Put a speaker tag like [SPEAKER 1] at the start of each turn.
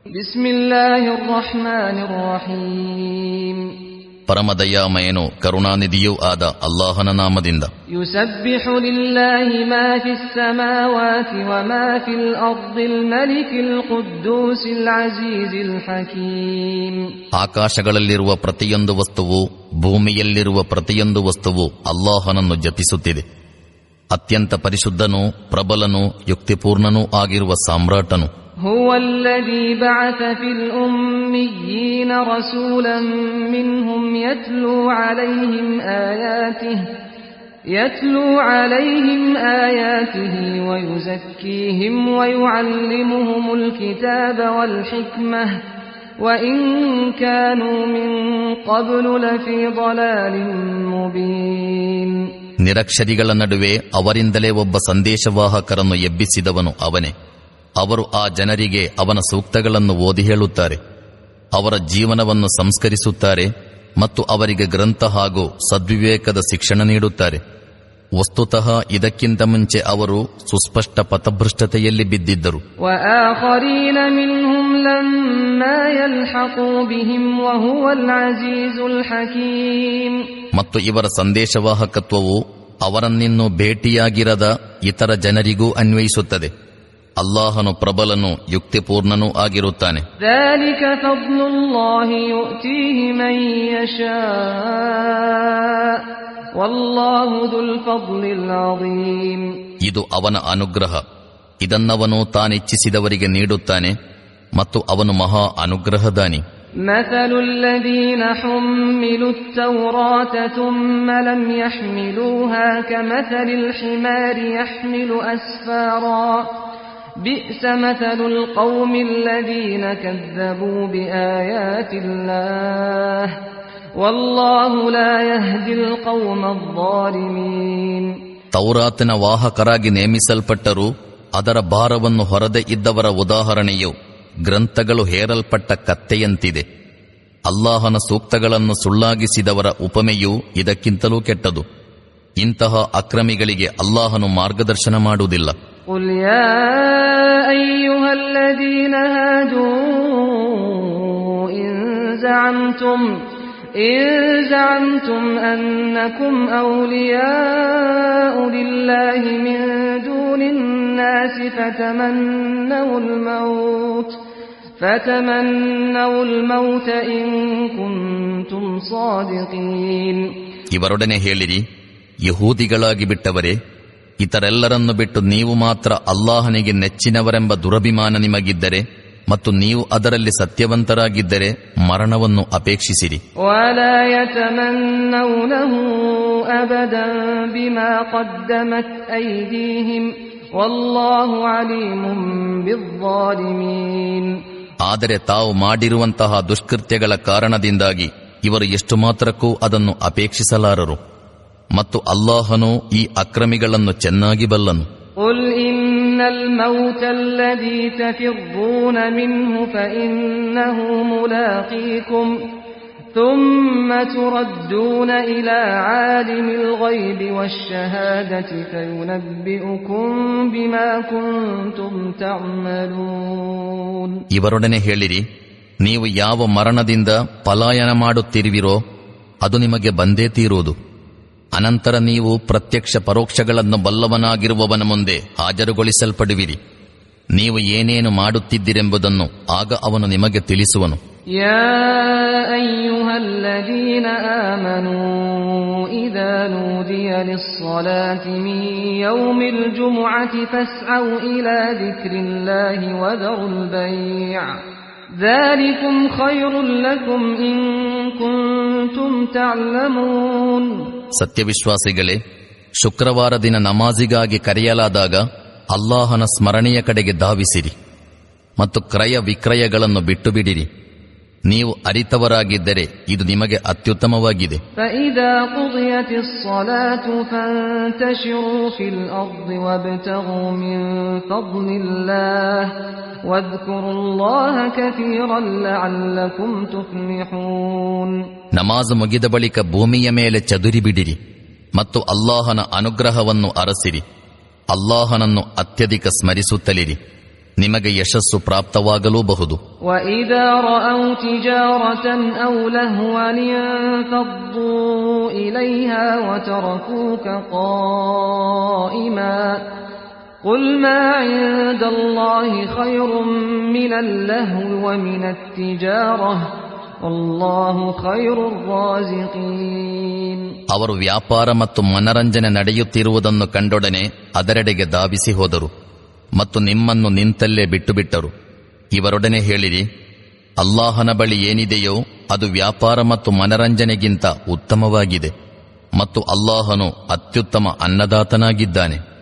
[SPEAKER 1] بسم الله الرحمن الرحيم
[SPEAKER 2] ಪರಮದಯಾಮಯನು ಕರುಣಾನಿಧಿಯೂ ಆದ ಅಲ್ಲಾಹನ ನಾಮದಿಂದ
[SPEAKER 1] يسبح لله ما في السماوات وما في الأرض الملك القدوس العزيز الحكيم
[SPEAKER 2] ಆಕಾಶಗಳಲ್ಲಿರುವ ಪ್ರತಿಯೊಂದು ವಸ್ತುವು ಭೂಮಿಯಲ್ಲಿರುವ ಪ್ರತಿಯೊಂದು ವಸ್ತುವು ಅಲ್ಲಾಹನನ್ನು ಜಪಿಸುತ್ತಿದೆ ಅತ್ಯಂತ ಪರಿಶುದ್ಧನೂ ಪ್ರಬಲನೂ ಯುಕ್ತಿಪೂರ್ಣನೂ ಆಗಿರುವ ಸಾಮ್ರಾಟನು
[SPEAKER 1] هو الذي بعث في الأميين رسولا منهم يتلو عليهم آياته يتلو عليهم آياته ويزكيهم ويعلمهم الكتاب والحكمة وإن كانوا من قبل لفي ضلال مبين
[SPEAKER 2] ನಿರಕ್ಷರಿಗಳ ನಡುವೆ ಅವರಿಂದಲೇ ಒಬ್ಬ ಸಂದೇಶವಾಹಕರನ್ನು ಎಬ್ಬಿಸಿದವನು ಅವನೇ ಅವರು ಆ ಜನರಿಗೆ ಅವನ ಸೂಕ್ತಗಳನ್ನು ಓದಿ ಹೇಳುತ್ತಾರೆ ಅವರ ಜೀವನವನ್ನು ಸಂಸ್ಕರಿಸುತ್ತಾರೆ ಮತ್ತು ಅವರಿಗೆ ಗ್ರಂಥ ಹಾಗೂ ಸದ್ವಿವೇಕದ ಶಿಕ್ಷಣ ನೀಡುತ್ತಾರೆ ವಸ್ತುತಃ ಇದಕ್ಕಿಂತ ಮುಂಚೆ ಅವರು ಸುಸ್ಪಷ್ಟ ಪಥಭ್ರಷ್ಟತೆಯಲ್ಲಿ ಬಿದ್ದಿದ್ದರು
[SPEAKER 1] وآخرين منهم لما يلحقوا بهم وهو العزيز الحكيم
[SPEAKER 2] ಮತ್ತು ಇವರ ಸಂದೇಶವಾಹಕತ್ವವು ಅವರನ್ನಿನ್ನೂ ಭೇಟಿಯಾಗಿರದ ಇತರ ಜನರಿಗೂ ಅನ್ವಯಿಸುತ್ತದೆ ಅಲ್ಲಾಹನು ಪ್ರಬಲನು ಯುಕ್ತಿಪೂರ್ಣನೂ ಆಗಿರುತ್ತಾನೆ
[SPEAKER 1] ذلك فضل الله يؤتيه من يشاء والله ذو الفضل العظيم
[SPEAKER 2] ಇದು ಅವನ ಅನುಗ್ರಹ ಇದನ್ನವನು ತಾನಿಚ್ಛಿಸಿದವರಿಗೆ ನೀಡುತ್ತಾನೆ ಮತ್ತು ಅವನು ಮಹಾ ಅನುಗ್ರಹದಾನಿ
[SPEAKER 1] مثل الذين حملوا التوراة ثم لم يحملوها كمثل الحمار يحمل أسفارا بئس مثل القوم الذين كذبوا بآيات الله والله لا يهدي القوم الظالمين
[SPEAKER 2] ತೌರಾತಿನ ವಾಹಕರಾಗಿ ನೇಮಿಸಲ್ಪಟ್ಟರೂ ಅದರ ಭಾರವನ್ನು ಹೊರದೆ ಇದ್ದವರ ಉದಾಹರಣೆಯು ಗ್ರಂಥಗಳು ಹೇರಲ್ಪಟ್ಟ ಕತ್ತೆಯಂತಿದೆ ಅಲ್ಲಾಹನ ಸೂಕ್ತಗಳನ್ನು ಸುಳ್ಳಾಗಿಸಿದವರ ಉಪಮೆಯು ಇದಕ್ಕಿಂತಲೂ ಕೆಟ್ಟದು ಇಂತಹ ಅಕ್ರಮಿಗಳಿಗೆ ಅಲ್ಲಾಹನು ಮಾರ್ಗದರ್ಶನ ಮಾಡುವುದಿಲ್ಲ
[SPEAKER 1] قل يا أيها الذين هادوا إن زعمتم إن زعمتم أنكم أولياء لله من دون الناس فتمنوا الموت فتمنوا الموت إن كنتم صادقين
[SPEAKER 2] ಇವರೊಡನೆ ಹೇಳಿರಿ ಯಹೂದಿಗಳಾಗಿ ಬಿಟ್ಟವರೇ ಇತರೆಲ್ಲರನ್ನು ಬಿಟ್ಟು ನೀವು ಮಾತ್ರ ಅಲ್ಲಾಹನಿಗೆ ನೆಚ್ಚಿನವರೆಂಬ ದುರಭಿಮಾನ ನಿಮಗಿದ್ದರೆ ಮತ್ತು ನೀವು ಅದರಲ್ಲಿ ಸತ್ಯವಂತರಾಗಿದ್ದರೆ ಮರಣವನ್ನು ಅಪೇಕ್ಷಿಸಿರಿ
[SPEAKER 1] ولا يتمنونه أبدا بما قدمت أيديهم والله عليم بالظالمين
[SPEAKER 2] ಆದರೆ ತಾವು ಮಾಡಿರುವಂತಹ ದುಷ್ಕೃತ್ಯಗಳ ಕಾರಣದಿಂದಾಗಿ ಇವರು ಎಷ್ಟು ಮಾತ್ರಕ್ಕೂ ಅದನ್ನು ಅಪೇಕ್ಷಿಸಲಾರರು ಮತ್ತು ಅಲ್ಲಾಹನು ಈ ಅಕ್ರಮಿಗಳನ್ನು ಚೆನ್ನಾಗಿ ಬಲ್ಲನು
[SPEAKER 1] قل إن الموت الذي تفرون منه فإنه ملاقيكم ثم تردون إلى عالم الغيب والشهادة فينبئكم بما كنتم تعملون
[SPEAKER 2] ಇವರೊಡನೆ ಹೇಳಿರಿ ನೀವು ಯಾವ ಮರಣದಿಂದ ಪಲಾಯನ ಮಾಡುತ್ತಿರುವಿರೋ ಅದು ನಿಮಗೆ ಬಂದೇ ತೀರುವುದು ಅನಂತರ ನೀವು ಪ್ರತ್ಯಕ್ಷ ಪರೋಕ್ಷಗಳನ್ನು ಬಲ್ಲವನಾಗಿರುವವನ ಮುಂದೆ ಹಾಜರುಗೊಳಿಸಲ್ಪಡುವಿರಿ ನೀವು ಏನೇನು ಮಾಡುತ್ತಿದ್ದಿರೆಂಬುದನ್ನು ಆಗ ಅವನು ನಿಮಗೆ ತಿಳಿಸುವನು
[SPEAKER 1] يا أيها الذين آمنوا إذا نودي للصلاة من يوم الجمعة فاسعوا إلى ذكر الله وذروا البيع ذلكم خير لكم إن كنتم تعلمون
[SPEAKER 2] ಸತ್ಯವಿಶ್ವಾಸಿಗಳೇ ಶುಕ್ರವಾರ ದಿನ ನಮಾಜಿಗಾಗಿ ಕರೆಯಲಾದಾಗ ಅಲ್ಲಾಹನ ಸ್ಮರಣೆಯ ಕಡೆಗೆ ಧಾವಿಸಿರಿ ಮತ್ತು ಕ್ರಯ ವಿಕ್ರಯಗಳನ್ನು ಬಿಟ್ಟು ಬಿಡಿರಿ ನೀವು ಅರಿತವರಾಗಿದ್ದರೆ ಇದು ನಿಮಗೆ ಅತ್ಯುತ್ತಮವಾಗಿದೆ
[SPEAKER 1] فإذا قضيت الصلاة فانتشروا في الأرض وابتغوا من فضل الله واذكروا الله كثيرا لعلكم تفلحون
[SPEAKER 2] ನಮಾಜ್ ಮುಗಿದ ಬಳಿಕ ಭೂಮಿಯ ಮೇಲೆ ಚದುರಿ ಬಿಡಿರಿ ಮತ್ತು ಅಲ್ಲಾಹನ ಅನುಗ್ರಹವನ್ನು ಅರಸಿರಿ ಅಲ್ಲಾಹನನ್ನು ಅತ್ಯಧಿಕ ಸ್ಮರಿಸುತ್ತಲಿರಿ ನಿಮಗೆ ಯಶಸ್ಸು ಪ್ರಾಪ್ತವಾಗಲೂಬಹುದು
[SPEAKER 1] وإذا رأوا تجارة أو لهوا انفضوا إليها وتركوك قائما قل ما عند الله خير من اللهو ومن التجارة والله خير الرازقين
[SPEAKER 2] ಅವರು ವ್ಯಾಪಾರ ಮತ್ತು ಮನರಂಜನೆ ನಡೆಯುತ್ತಿರುವುದನ್ನು ಕಂಡೊಡನೆ ಅದರೆಡೆಗೆ ಧಾವಿಸಿ ಹೋದರು ಮತ್ತು ನಿಮ್ಮನ್ನು ನಿಂತಲ್ಲೇ ಬಿಟ್ಟುಬಿಟ್ಟರು ಇವರೊಡನೆ ಹೇಳಿರಿ ಅಲ್ಲಾಹನ ಬಳಿ ಏನಿದೆಯೋ ಅದು ವ್ಯಾಪಾರ ಮತ್ತು ಮನರಂಜನೆಗಿಂತ ಉತ್ತಮವಾಗಿದೆ ಮತ್ತು ಅಲ್ಲಾಹನು ಅತ್ಯುತ್ತಮ ಅನ್ನದಾತನಾಗಿದ್ದಾನೆ